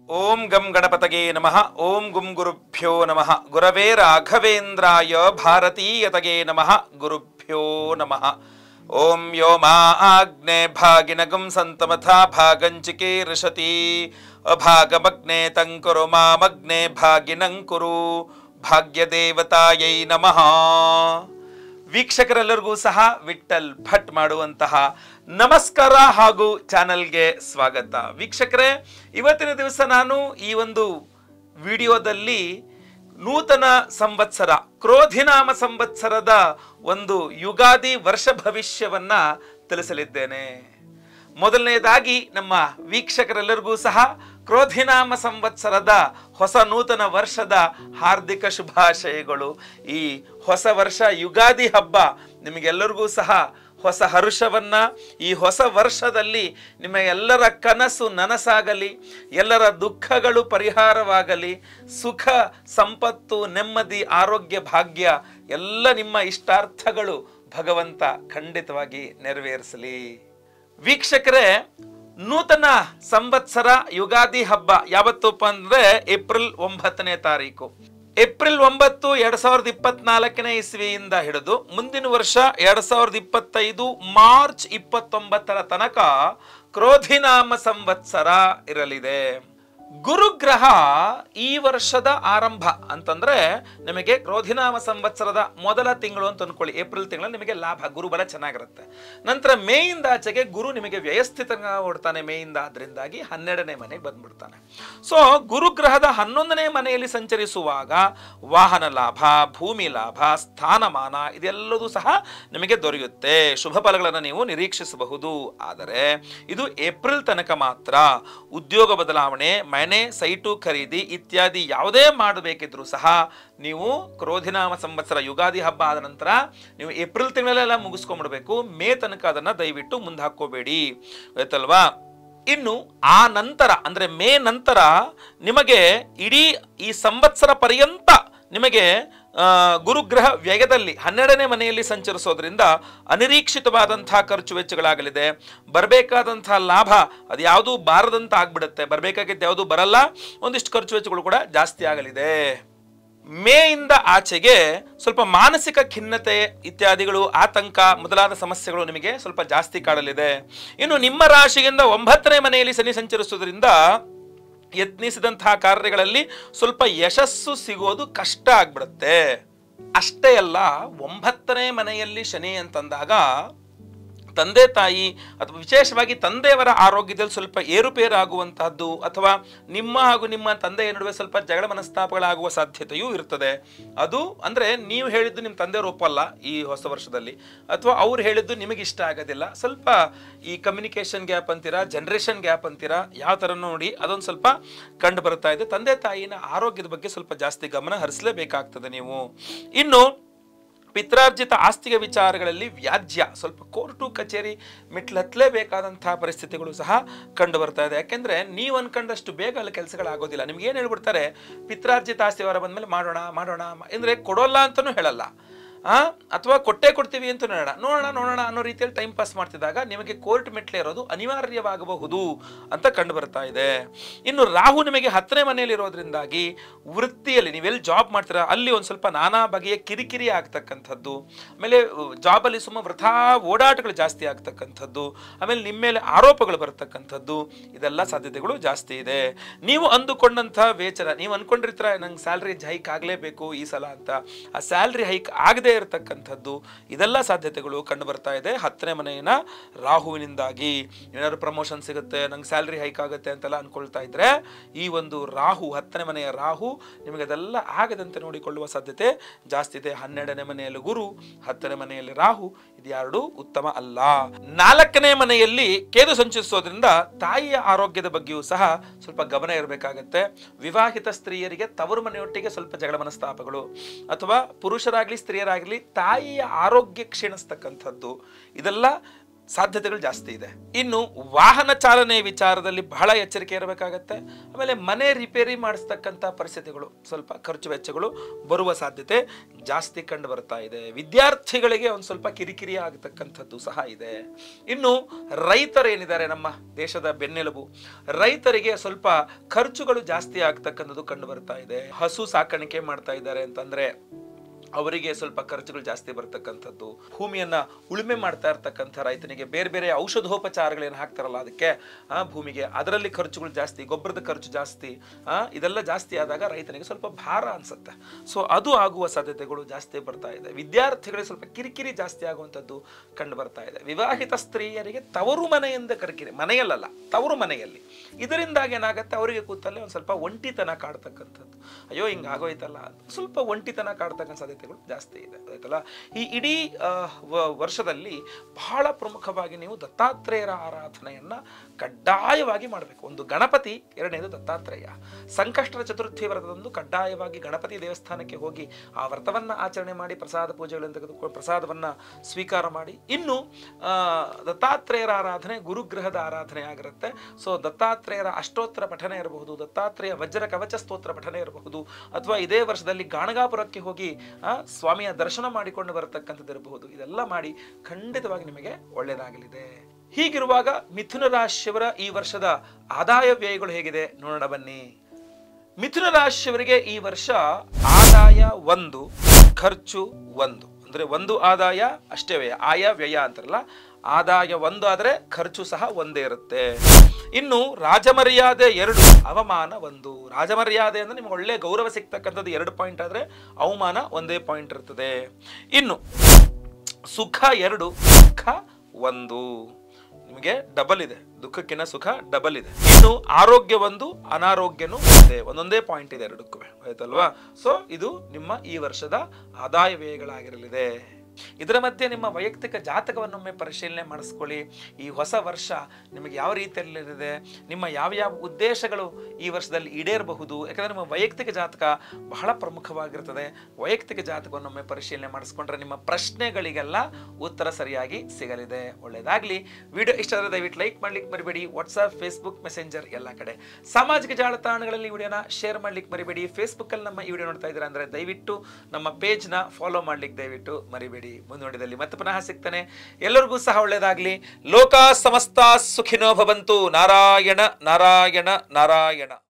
ಓಂ ಗಂ ಗಣಪತಗೆ ನಮಃ ಓಂ ಗುಂ ಗುರುಭ್ಯೋ ನಮಃ ಗುರವೇ ರಾಘವೇಂದ್ರಾಯ ಭಾರತೀಯತಗೆ ನಮಃ ಗುರುಭ್ಯೋ ನಮಃ ಓಂ ಯೋ ಮಾ ಆಗ್ನೆ ಭಾಗಿನಗಂ ಸಂತಮಥಾ ಭಾಗಂಚಿಕೆ ಋಷತಿ ಅಭಾಗಮಗ್ನೆ ತಂಕುರು ಮಾಮಗ್ನೆ ಭಾಗಿನಂಕುರು ಭಾಗ್ಯದೇವತಾಯೈ ನಮಃ ವೀಕ್ಷಕರೆಲ್ಲರಿಗೂ ಸಹ ವಿಠಲ್ ಭಟ್ ಮಾಡುವಂತಹ ನಮಸ್ಕಾರ ಹಾಗೂ ಚಾನೆಲ್ಗೆ ಸ್ವಾಗತ ವೀಕ್ಷಕರೇ ಇವತ್ತಿನ ದಿವಸ ನಾನು ಈ ಒಂದು ವಿಡಿಯೋದಲ್ಲಿ ನೂತನ ಸಂವತ್ಸರ ಕ್ರೋಧಿನಾಮ ಸಂವತ್ಸರದ ಒಂದು ಯುಗಾದಿ ವರ್ಷ ಭವಿಷ್ಯವನ್ನ ತಿಳಿಸಲಿದ್ದೇನೆ ಮೊದಲನೆಯದಾಗಿ ನಮ್ಮ ವೀಕ್ಷಕರೆಲ್ಲರಿಗೂ ಸಹ ಕ್ರೋಧಿನಾಮ ಸಂವತ್ಸರದ ಹೊಸ ನೂತನ ವರ್ಷದ ಹಾರ್ದಿಕ ಶುಭಾಶಯಗಳು ಈ ಹೊಸ ವರ್ಷ ಯುಗಾದಿ ಹಬ್ಬ ನಿಮಗೆಲ್ಲರಿಗೂ ಸಹ ಹೊಸ ಹರುಷವನ್ನ ಈ ಹೊಸ ವರ್ಷದಲ್ಲಿ ನಿಮ್ಮ ಎಲ್ಲರ ಕನಸು ನನಸಾಗಲಿ ಎಲ್ಲರ ದುಃಖಗಳು ಪರಿಹಾರವಾಗಲಿ ಸುಖ ಸಂಪತ್ತು ನೆಮ್ಮದಿ ಆರೋಗ್ಯ ಭಾಗ್ಯ ಎಲ್ಲ ನಿಮ್ಮ ಇಷ್ಟಾರ್ಥಗಳು ಭಗವಂತ ಖಂಡಿತವಾಗಿ ನೆರವೇರಿಸಲಿ ವೀಕ್ಷಕರೇ ನೂತನ ಸಂವತ್ಸರ ಯುಗಾದಿ ಹಬ್ಬ ಯಾವತ್ತಪ್ಪ ಅಂದ್ರೆ ಏಪ್ರಿಲ್ ಒಂಬತ್ತನೇ ತಾರೀಕು ಏಪ್ರಿಲ್ ಒಂಬತ್ತು ಎರಡ್ ಸಾವಿರದ ಇಪ್ಪತ್ನಾಲ್ಕನೇ ಇಸ್ವಿಯಿಂದ ಹಿಡಿದು ಮುಂದಿನ ವರ್ಷ ಎರಡ್ ಸಾವಿರದ ಇಪ್ಪತ್ತೈದು ಮಾರ್ಚ್ ಇಪ್ಪತ್ತೊಂಬತ್ತರ ತನಕ ಕ್ರೋಧಿನಾಮ ಸಂವತ್ಸರ ಇರಲಿದೆ ಗುರುಗ್ರಹ ಈ ವರ್ಷದ ಆರಂಭ ಅಂತಂದ್ರೆ ನಿಮಗೆ ಕ್ರೋಧಿನಾಮ ಸಂವತ್ಸರದ ಮೊದಲ ತಿಂಗಳು ಅಂತ ಅನ್ಕೊಳ್ಳಿ ಏಪ್ರಿಲ್ ತಿಂಗಳು ನಿಮಗೆ ಲಾಭ ಗುರುಬಲ ಚೆನ್ನಾಗಿರುತ್ತೆ ನಂತರ ಮೇಯಿಂದ ಆಚೆಗೆ ಗುರು ನಿಮಗೆ ವ್ಯಯಸ್ಥಿತ ಓಡ್ತಾನೆ ಮೇಯಿಂದ ಆದ್ರಿಂದಾಗಿ ಹನ್ನೆರಡನೇ ಮನೆಗೆ ಬಂದ್ಬಿಡ್ತಾನೆ ಸೊ ಗುರುಗ್ರಹದ ಹನ್ನೊಂದನೇ ಮನೆಯಲ್ಲಿ ಸಂಚರಿಸುವಾಗ ವಾಹನ ಲಾಭ ಭೂಮಿ ಲಾಭ ಸ್ಥಾನಮಾನ ಇದೆಲ್ಲದೂ ಸಹ ನಿಮಗೆ ದೊರೆಯುತ್ತೆ ಶುಭ ಫಲಗಳನ್ನು ನೀವು ನಿರೀಕ್ಷಿಸಬಹುದು ಆದರೆ ಇದು ಏಪ್ರಿಲ್ ತನಕ ಮಾತ್ರ ಉದ್ಯೋಗ ಬದಲಾವಣೆ ಮನೆ ಸೈಟು ಖರೀದಿ ಇತ್ಯಾದಿ ಯಾವುದೇ ಮಾಡಬೇಕಿದ್ರೂ ಸಹ ನೀವು ಕ್ರೋಧಿನಾಮ ಸಂವತ್ಸರ ಯುಗಾದಿ ಹಬ್ಬ ಆದ ನಂತರ ನೀವು ಏಪ್ರಿಲ್ ತಿಂಗಳಲ್ಲೆಲ್ಲ ಮುಗಿಸ್ಕೊಂಡ್ಬಿಡ್ಬೇಕು ಮೇ ತನಕ ಅದನ್ನ ದಯವಿಟ್ಟು ಮುಂದೆ ಹಾಕೋಬೇಡಿ ಆಯ್ತಲ್ವಾ ಇನ್ನು ಆ ನಂತರ ಅಂದ್ರೆ ಮೇ ನಂತರ ನಿಮಗೆ ಇಡೀ ಈ ಸಂವತ್ಸರ ಪರ್ಯಂತ ನಿಮಗೆ ಆ, ಗುರುಗ್ರಹ ವ್ಯಯದಲ್ಲಿ ಹನ್ನೆರಡನೇ ಮನೆಯಲ್ಲಿ ಸಂಚರಿಸೋದ್ರಿಂದ ಅನಿರೀಕ್ಷಿತವಾದಂತಹ ಖರ್ಚು ವೆಚ್ಚಗಳಾಗಲಿದೆ ಬರಬೇಕಾದಂತಹ ಲಾಭ ಅದು ಯಾವುದೂ ಬಾರದಂತ ಆಗ್ಬಿಡುತ್ತೆ ಬರಬೇಕಾಗಿದ್ದು ಯಾವುದು ಬರಲ್ಲ ಒಂದಿಷ್ಟು ಖರ್ಚು ವೆಚ್ಚಗಳು ಕೂಡ ಜಾಸ್ತಿ ಆಗಲಿದೆ ಮೇಯಿಂದ ಆಚೆಗೆ ಸ್ವಲ್ಪ ಮಾನಸಿಕ ಖಿನ್ನತೆ ಇತ್ಯಾದಿಗಳು ಆತಂಕ ಮೊದಲಾದ ಸಮಸ್ಯೆಗಳು ನಿಮಗೆ ಸ್ವಲ್ಪ ಜಾಸ್ತಿ ಕಾಡಲಿದೆ ಇನ್ನು ನಿಮ್ಮ ರಾಶಿಯಿಂದ ಒಂಬತ್ತನೇ ಮನೆಯಲ್ಲಿ ಶನಿ ಸಂಚರಿಸುವುದರಿಂದ ಯತ್ನಿಸಿದಂತಹ ಕಾರ್ಯಗಳಲ್ಲಿ ಸ್ವಲ್ಪ ಯಶಸ್ಸು ಸಿಗೋದು ಕಷ್ಟ ಆಗ್ಬಿಡುತ್ತೆ ಅಷ್ಟೇ ಅಲ್ಲ ಒಂಬತ್ತನೇ ಮನೆಯಲ್ಲಿ ಶನಿ ಅಂತಂದಾಗ ತಂದೆ ತಾಯಿ ಅಥವಾ ವಿಶೇಷವಾಗಿ ತಂದೆಯವರ ಆರೋಗ್ಯದಲ್ಲಿ ಸ್ವಲ್ಪ ಏರುಪೇರಾಗುವಂತಹದ್ದು ಅಥವಾ ನಿಮ್ಮ ಹಾಗೂ ನಿಮ್ಮ ತಂದೆಯ ನಡುವೆ ಸ್ವಲ್ಪ ಜಗಳ ಮನಸ್ತಾಪಗಳಾಗುವ ಸಾಧ್ಯತೆಯೂ ಇರ್ತದೆ ಅದು ಅಂದ್ರೆ ನೀವು ಹೇಳಿದ್ದು ನಿಮ್ಮ ತಂದೆಯವರು ಒಪ್ಪಲ್ಲ ಈ ಹೊಸ ವರ್ಷದಲ್ಲಿ ಅಥವಾ ಅವ್ರು ಹೇಳಿದ್ದು ನಿಮಗೆ ಇಷ್ಟ ಆಗೋದಿಲ್ಲ ಸ್ವಲ್ಪ ಈ ಕಮ್ಯುನಿಕೇಶನ್ ಗ್ಯಾಪ್ ಅಂತೀರಾ ಜನರೇಷನ್ ಗ್ಯಾಪ್ ಅಂತೀರಾ ಯಾವ ಥರ ನೋಡಿ ಅದೊಂದು ಸ್ವಲ್ಪ ಕಂಡು ಬರ್ತಾ ಇದೆ ತಂದೆ ತಾಯಿನ ಆರೋಗ್ಯದ ಬಗ್ಗೆ ಸ್ವಲ್ಪ ಜಾಸ್ತಿ ಗಮನ ಹರಿಸಲೇಬೇಕಾಗ್ತದೆ ನೀವು ಇನ್ನು ಪಿತ್ರಾರ್ಜಿತ ಆಸ್ತಿಯ ವಿಚಾರಗಳಲ್ಲಿ ವ್ಯಾಜ್ಯ ಸ್ವಲ್ಪ ಕೋರ್ಟು ಕಚೇರಿ ಮೆಟ್ಲು ಹತ್ತಲೇಬೇಕಾದಂತಹ ಪರಿಸ್ಥಿತಿಗಳು ಸಹ ಕಂಡು ಬರ್ತಾ ಇದೆ ಯಾಕೆಂದ್ರೆ ನೀವು ಅನ್ಕೊಂಡಷ್ಟು ಬೇಗ ಅಲ್ಲಿ ಕೆಲಸಗಳಾಗೋದಿಲ್ಲ ನಿಮ್ಗೆ ಏನು ಹೇಳ್ಬಿಡ್ತಾರೆ ಪಿತ್ರಾರ್ಜಿತ ಆಸ್ತಿ ವಾರ ಬಂದ್ಮೇಲೆ ಮಾಡೋಣ ಮಾಡೋಣ ಅಂದ್ರೆ ಕೊಡೋಲ್ಲ ಅಂತಲೂ ಹೇಳಲ್ಲ ಆ ಅಥವಾ ಕೊಟ್ಟೇ ಕೊಡ್ತೀವಿ ಅಂತ ನೋಡೋಣ ನೋಡೋಣ ನೋಡೋಣ ಅನ್ನೋ ರೀತಿಯಲ್ಲಿ ಟೈಮ್ ಪಾಸ್ ಮಾಡ್ತಿದ್ದಾಗ ನಿಮಗೆ ಕೋರ್ಟ್ ಮೆಟ್ಲೆ ಇರೋದು ಅನಿವಾರ್ಯವಾಗಬಹುದು ಅಂತ ಕಂಡು ಬರ್ತಾ ಇದೆ ಇನ್ನು ರಾಹು ನಿಮಗೆ ಹತ್ತನೇ ಮನೆಯಲ್ಲಿ ಇರೋದ್ರಿಂದಾಗಿ ವೃತ್ತಿಯಲ್ಲಿ ನೀವೆಲ್ಲಿ ಜಾಬ್ ಮಾಡ್ತೀರಾ ಅಲ್ಲಿ ಒಂದು ಸ್ವಲ್ಪ ನಾನಾ ಬಗೆಯ ಕಿರಿಕಿರಿ ಆಗ್ತಕ್ಕಂಥದ್ದು ಆಮೇಲೆ ಜಾಬಲ್ಲಿ ಸುಮ್ಮ ವೃಥಾ ಓಡಾಟಗಳು ಜಾಸ್ತಿ ಆಗ್ತಕ್ಕಂಥದ್ದು ಆಮೇಲೆ ನಿಮ್ಮ ಮೇಲೆ ಆರೋಪಗಳು ಬರ್ತಕ್ಕಂಥದ್ದು ಇದೆಲ್ಲ ಸಾಧ್ಯತೆಗಳು ಜಾಸ್ತಿ ಇದೆ ನೀವು ಅಂದುಕೊಂಡಂತಹ ವೇತನ ನೀವು ಅನ್ಕೊಂಡಿರ್ತೀರ ನಂಗೆ ಸ್ಯಾಲ್ರಿ ಹೈಕ್ ಆಗಲೇಬೇಕು ಈ ಸಲ ಅಂತ ಆ ಸ್ಯಾಲ್ರಿ ಹೈಕ್ ಆಗದೆ ಇರತಕ್ಕಂಥದ್ದು ಇದೆಲ್ಲ ಸಾಧ್ಯತೆಗಳು ಕಂಡು ಬರ್ತಾ ಇದೆ ಹತ್ತನೇ ಮನೆಯ ರಾಹುವಿನಿಂದಾಗಿ ಏನಾದ್ರು ಪ್ರಮೋಷನ್ ಸಿಗುತ್ತೆ ನಂಗೆ ಸ್ಯಾಲ್ರಿ ಹೈಕ್ ಆಗುತ್ತೆ ಅಂತೆಲ್ಲ ಅನ್ಕೊಳ್ತಾ ಇದ್ರೆ ಈ ಒಂದು ರಾಹು ಹತ್ತನೇ ಮನೆಯ ರಾಹು ನಿಮಗೆ ಅದೆಲ್ಲ ಆಗದಂತೆ ನೋಡಿಕೊಳ್ಳುವ ಸಾಧ್ಯತೆ ಜಾಸ್ತಿ ಇದೆ ಹನ್ನೆರಡನೇ ಮನೆಯಲ್ಲಿ ಗುರು ಹತ್ತನೇ ಮನೆಯಲ್ಲಿ ರಾಹು ಇದ್ಯಾರಡು ಉತ್ತಮ ಅಲ್ಲ ನಾಲ್ಕನೇ ಮನೆಯಲ್ಲಿ ಕೇದು ಸಂಚರಿಸೋದ್ರಿಂದ ತಾಯಿಯ ಆರೋಗ್ಯದ ಬಗ್ಗೆಯೂ ಸಹ ಸ್ವಲ್ಪ ಗಮನ ಇರಬೇಕಾಗತ್ತೆ ವಿವಾಹಿತ ಸ್ತ್ರೀಯರಿಗೆ ತವರು ಮನೆಯೊಟ್ಟಿಗೆ ಸ್ವಲ್ಪ ಜಗಳ ಮನಸ್ತಾಪಗಳು ಅಥವಾ ಪುರುಷರಾಗ್ಲಿ ಸ್ತ್ರೀಯರಾಗ್ಲಿ ತಾಯಿಯ ಆರೋಗ್ಯ ಕ್ಷೀಣಿಸ್ತಕ್ಕಂಥದ್ದು ಇದೆಲ್ಲ ಸಾಧ್ಯತೆಗಳು ಜಾಸ್ತಿ ಇದೆ ಇನ್ನು ವಾಹನ ಚಾಲನೆ ವಿಚಾರದಲ್ಲಿ ಬಹಳ ಎಚ್ಚರಿಕೆ ಇರಬೇಕಾಗತ್ತೆ ಆಮೇಲೆ ಮನೆ ರಿಪೇರಿ ಮಾಡಿಸ್ತಕ್ಕಂಥ ಪರಿಸ್ಥಿತಿಗಳು ಸ್ವಲ್ಪ ಖರ್ಚು ವೆಚ್ಚಗಳು ಬರುವ ಸಾಧ್ಯತೆ ಜಾಸ್ತಿ ಕಂಡು ಬರ್ತಾ ಇದೆ ವಿದ್ಯಾರ್ಥಿಗಳಿಗೆ ಒಂದು ಸ್ವಲ್ಪ ಕಿರಿಕಿರಿ ಆಗತಕ್ಕಂಥದ್ದು ಸಹ ಇದೆ ಇನ್ನು ರೈತರು ಏನಿದ್ದಾರೆ ನಮ್ಮ ದೇಶದ ಬೆನ್ನೆಲುಬು ರೈತರಿಗೆ ಸ್ವಲ್ಪ ಖರ್ಚುಗಳು ಜಾಸ್ತಿ ಆಗ್ತಕ್ಕಂಥದ್ದು ಕಂಡು ಬರ್ತಾ ಇದೆ ಹಸು ಸಾಕಾಣಿಕೆ ಮಾಡ್ತಾ ಇದ್ದಾರೆ ಅಂತಂದ್ರೆ ಅವರಿಗೆ ಸ್ವಲ್ಪ ಖರ್ಚುಗಳು ಜಾಸ್ತಿ ಬರ್ತಕ್ಕಂಥದ್ದು ಭೂಮಿಯನ್ನ ಉಳುಮೆ ಮಾಡ್ತಾ ಇರ್ತಕ್ಕಂಥ ರೈತನಿಗೆ ಬೇರೆ ಬೇರೆ ಔಷಧೋಪಚಾರಗಳೇನು ಹಾಕ್ತಾರಲ್ಲ ಅದಕ್ಕೆ ಆ ಭೂಮಿಗೆ ಅದರಲ್ಲಿ ಖರ್ಚುಗಳು ಜಾಸ್ತಿ ಗೊಬ್ಬರದ ಖರ್ಚು ಜಾಸ್ತಿ ಆ ಇದೆಲ್ಲ ಜಾಸ್ತಿ ಆದಾಗ ರೈತನಿಗೆ ಸ್ವಲ್ಪ ಭಾರ ಅನ್ಸುತ್ತೆ ಸೊ ಅದು ಆಗುವ ಸಾಧ್ಯತೆಗಳು ಜಾಸ್ತಿ ಬರ್ತಾ ಇದೆ ವಿದ್ಯಾರ್ಥಿಗಳಿಗೆ ಸ್ವಲ್ಪ ಕಿರಿಕಿರಿ ಜಾಸ್ತಿ ಆಗುವಂಥದ್ದು ಕಂಡು ಬರ್ತಾ ಇದೆ ವಿವಾಹಿತ ಸ್ತ್ರೀಯರಿಗೆ ತವರು ಮನೆಯಿಂದ ಕಿರಿಕಿರಿ ಮನೆಯಲ್ಲ ತವರು ಮನೆಯಲ್ಲಿ ಇದರಿಂದಾಗಿ ಏನಾಗುತ್ತೆ ಅವರಿಗೆ ಕೂತಲ್ಲೇ ಒಂದು ಸ್ವಲ್ಪ ಒಂಟಿತನ ಕಾಡ್ತಕ್ಕಂಥದ್ದು ಅಯ್ಯೋ ಹಿಂಗೆ ಆಗೋಯ್ತಲ್ಲ ಸ್ವಲ್ಪ ಒಂಟಿತನ ಕಾಡ್ತಕ್ಕಂಥ ಸಾಧ್ಯತೆಗಳು ಜಾಸ್ತಿ ಇದೆ ಆಯ್ತಲ್ಲ ಈ ಇಡೀ ಆ, ವ- ವರ್ಷದಲ್ಲಿ ಬಹಳ ಪ್ರಮುಖವಾಗಿ ನೀವು ದತ್ತಾತ್ರೇಯರ ಆರಾಧನೆಯನ್ನ ಕಡ್ಡಾಯವಾಗಿ ಮಾಡಬೇಕು ಒಂದು ಗಣಪತಿ ಎರಡನೇದು ದತ್ತಾತ್ರೇಯ ಸಂಕಷ್ಟದ ಚತುರ್ಥಿ ವ್ರತದಂದು ಕಡ್ಡಾಯವಾಗಿ ಗಣಪತಿ ದೇವಸ್ಥಾನಕ್ಕೆ ಹೋಗಿ ಆ ವ್ರತವನ್ನ ಆಚರಣೆ ಮಾಡಿ ಪ್ರಸಾದ ಪೂಜೆಗಳನ್ನು ತೆಗೆದುಕೊಂಡು ಪ್ರಸಾದವನ್ನ ಸ್ವೀಕಾರ ಮಾಡಿ ಇನ್ನು ಆ, ದತ್ತಾತ್ರೇಯರ ಆರಾಧನೆ ಗುರುಗ್ರಹದ ಆರಾಧನೆ ಆಗಿರುತ್ತೆ ಸೊ ದತ್ತಾತ್ರೇಯರ ಅಷ್ಟೋತ್ತರ ಪಠನೆ ಇರಬಹುದು ದತ್ತಾತ್ರೇಯ ವಜ್ರ ಕವಚ ಸ್ತೋತ್ರ ಪಠನೆ ಇರಬಹುದು ಅಥವಾ ಇದೇ ವರ್ಷದಲ್ಲಿ ಗಾಣಗಾಪುರಕ್ಕೆ ಹೋಗಿ ಆ, ಸ್ವಾಮಿಯ ದರ್ಶನ ಮಾಡಿಕೊಂಡು ಬರತಕ್ಕಂಥದ್ದು ಇರಬಹುದು ಇದೆಲ್ಲ ಮಾಡಿ ಖಂಡಿತವಾಗಿ ನಿಮಗೆ ಒಳ್ಳೆಯದಾಗಲಿದೆ ಹೀಗಿರುವಾಗ ಮಿಥುನ ರಾಶಿಯವರ ಈ ವರ್ಷದ ಆದಾಯ ವ್ಯಯಗಳು ಹೇಗಿದೆ ನೋಡೋಣ ಬನ್ನಿ ಮಿಥುನ ರಾಶಿಯವರಿಗೆ ಈ ವರ್ಷ ಆದಾಯ ಒಂದು ಖರ್ಚು ಒಂದು ಅಂದ್ರೆ ಒಂದು ಆದಾಯ ಅಷ್ಟೇ ವ್ಯಯ ಆಯ ವ್ಯಯ ಅಂತಾರಲ್ಲ ಆದಾಯ ಒಂದು ಆದ್ರೆ ಖರ್ಚು ಸಹ ಒಂದೇ ಇರುತ್ತೆ ಇನ್ನು ರಾಜಮರ್ಯಾದೆ ಎರಡು ಅವಮಾನ ಒಂದು ರಾಜಮರ್ಯಾದೆ ಅಂದ್ರೆ ನಿಮ್ಗೆ ಒಳ್ಳೆ ಗೌರವ ಸಿಗ್ತಕ್ಕಂಥದ್ದು ಎರಡು ಪಾಯಿಂಟ್ ಆದ್ರೆ ಅವಮಾನ ಒಂದೇ ಪಾಯಿಂಟ್ ಇರ್ತದೆ ಇನ್ನು ಸುಖ ಎರಡು ದುಃಖ ಒಂದು ನಿಮಗೆ ಡಬಲ್ ಇದೆ ದುಃಖಕ್ಕಿಂತ ಸುಖ ಡಬಲ್ ಇದೆ ಇನ್ನು ಆರೋಗ್ಯ ಒಂದು ಅನಾರೋಗ್ಯನೂ ಒಂದೇ ಒಂದೊಂದೇ ಪಾಯಿಂಟ್ ಇದೆ ಎರಡಕ್ಕೂ ಆಯ್ತಲ್ವಾ ಸೊ ಇದು ನಿಮ್ಮ ಈ ವರ್ಷದ ಆದಾಯ ವ್ಯಯಗಳಾಗಿರಲಿದೆ ಇದರ ಮಧ್ಯೆ ನಿಮ್ಮ ವೈಯಕ್ತಿಕ ಜಾತಕವನ್ನೊಮ್ಮೆ ಪರಿಶೀಲನೆ ಮಾಡಿಸ್ಕೊಳ್ಳಿ ಈ ಹೊಸ ವರ್ಷ ನಿಮಗೆ ಯಾವ ರೀತಿಯಲ್ಲಿದೆ ನಿಮ್ಮ ಯಾವ ಯಾವ ಉದ್ದೇಶಗಳು ಈ ವರ್ಷದಲ್ಲಿ ಈಡೇರಬಹುದು ಯಾಕಂದ್ರೆ ನಿಮ್ಮ ವೈಯಕ್ತಿಕ ಜಾತಕ ಬಹಳ ಪ್ರಮುಖವಾಗಿರ್ತದೆ ವೈಯಕ್ತಿಕ ಜಾತಕವನ್ನೊಮ್ಮೆ ಪರಿಶೀಲನೆ ಮಾಡಿಸ್ಕೊಂಡ್ರೆ ನಿಮ್ಮ ಪ್ರಶ್ನೆಗಳಿಗೆಲ್ಲ ಉತ್ತರ ಸರಿಯಾಗಿ ಸಿಗಲಿದೆ ಒಳ್ಳೆಯದಾಗಲಿ ವಿಡಿಯೋ ಇಷ್ಟ ಆದರೆ ದಯವಿಟ್ಟು ಲೈಕ್ ಮಾಡ್ಲಿಕ್ಕೆ ಮರಿಬೇಡಿ ವಾಟ್ಸಪ್ ಫೇಸ್ಬುಕ್ ಮೆಸೆಂಜರ್ ಎಲ್ಲ ಕಡೆ ಸಾಮಾಜಿಕ ಜಾಲತಾಣಗಳಲ್ಲಿ ವಿಡಿಯೋನ ಶೇರ್ ಮಾಡ್ಲಿಕ್ಕೆ ಮರಿಬೇಡಿ ಫೇಸ್ಬುಕ್ಕಲ್ಲಿ ನಮ್ಮ ಈ ವಿಡಿಯೋ ನೋಡ್ತಾ ಇದ್ದೀರಾ ಅಂದರೆ ದಯವಿಟ್ಟು ನಮ್ಮ ಪೇಜ್ನ ಫಾಲೋ ಮಾಡ್ಲಿಕ್ಕೆ ದಯವಿಟ್ಟು ಮರಿಬೇಡಿ ಮುಂದುವರಿದಲ್ಲಿ ಮತ್ತೆ ಪುನಃ ಸಿಗ್ತಾನೆ ಎಲ್ಲರಿಗೂ ಸಹ ಒಳ್ಳೆಯದಾಗಲಿ ಲೋಕ ಸಮಸ್ತ ಸುಖಿನೋ ಭವಂತು ನಾರಾಯಣ ನಾರಾಯಣ ನಾರಾಯಣ